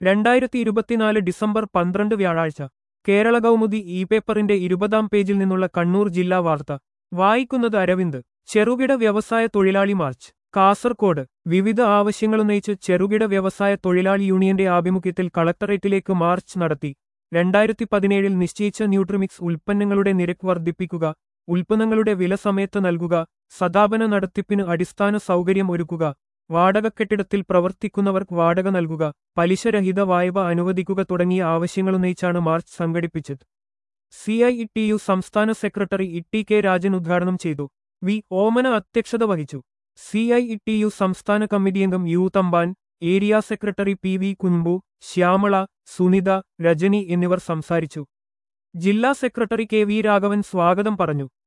രണ്ടായിരത്തി ഇരുപത്തിനാല് ഡിസംബർ പന്ത്രണ്ട് വ്യാഴാഴ്ച കേരള കൗമുദി ഇ പേപ്പറിന്റെ ഇരുപതാം പേജിൽ നിന്നുള്ള കണ്ണൂർ ജില്ലാ വാർത്ത വായിക്കുന്നത് അരവിന്ദ് ചെറുകിട വ്യവസായ തൊഴിലാളി മാർച്ച് കാസർകോട് വിവിധ ആവശ്യങ്ങളുന്നയിച്ച് ചെറുകിട വ്യവസായ തൊഴിലാളി യൂണിയന്റെ ആഭിമുഖ്യത്തിൽ കളക്ടറേറ്റിലേക്ക് മാർച്ച് നടത്തി രണ്ടായിരത്തി പതിനേഴിൽ നിശ്ചയിച്ച ന്യൂട്രിമിക്സ് ഉൽപ്പന്നങ്ങളുടെ നിരക്ക് വർദ്ധിപ്പിക്കുക ഉൽപ്പന്നങ്ങളുടെ വില സമയത്ത് നൽകുക സദാപന നടത്തിപ്പിന് അടിസ്ഥാന സൗകര്യം ഒരുക്കുക വാടക കെട്ടിടത്തിൽ പ്രവർത്തിക്കുന്നവർക്ക് വാടക നൽകുക പലിശരഹിത വായ്പ അനുവദിക്കുക തുടങ്ങിയ ആവശ്യങ്ങളുന്നയിച്ചാണ് മാർച്ച് സംഘടിപ്പിച്ചത് സി ഐ ടി യു സംസ്ഥാന സെക്രട്ടറി ഇ കെ രാജൻ ഉദ്ഘാടനം ചെയ്തു വി ഓമന അധ്യക്ഷത വഹിച്ചു സി ഐ ടി യു സംസ്ഥാന കമ്മിറ്റി അംഗം U Thampan area secretary P V Kunbu Shyamala Sunitha Rajani എന്നിവർ സംസാരിച്ചു ജില്ലാ സെക്രട്ടറി കെ വി രാഘവൻ സ്വാഗതം പറഞ്ഞു